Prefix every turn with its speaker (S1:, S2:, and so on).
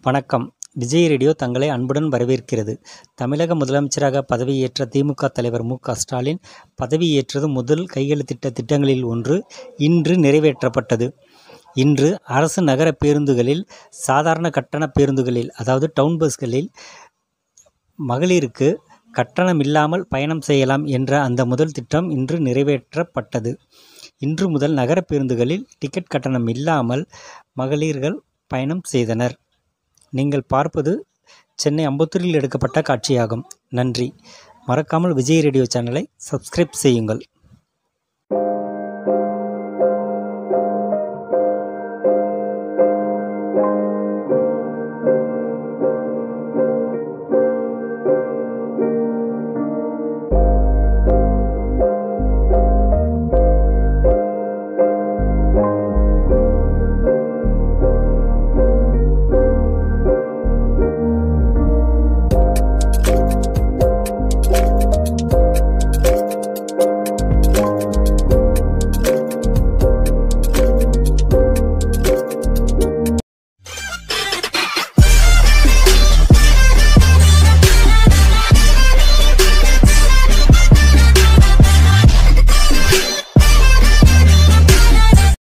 S1: வணக்கம் விஜய் ரேடியோ தங்களை அன்புடன் வரவேற்கிறது தமிழக முதலமைச்சராக பதவியேற்ற திமுக தலைவர் மு க ஸ்டாலின் பதவியேற்றது முதல் கையெழுத்திட்ட திட்டங்களில் ஒன்று இன்று நிறைவேற்றப்பட்டது இன்று அரசு நகர பேருந்துகளில் சாதாரண கட்டண பேருந்துகளில் அதாவது டவுன் பஸ்களில் மகளிருக்கு கட்டணம் இல்லாமல் பயணம் செய்யலாம் என்ற அந்த முதல் திட்டம் இன்று நிறைவேற்றப்பட்டது இன்று முதல் நகர பேருந்துகளில் டிக்கெட் கட்டணம் இல்லாமல் மகளிர்கள் பயணம் செய்தனர் நீங்கள் பார்ப்பது சென்னை அம்பத்தூரில் எடுக்கப்பட்ட காட்சியாகும் நன்றி மறக்காமல் விஜய் ரேடியோ சேனலை சப்ஸ்கிரைப் செய்யுங்கள்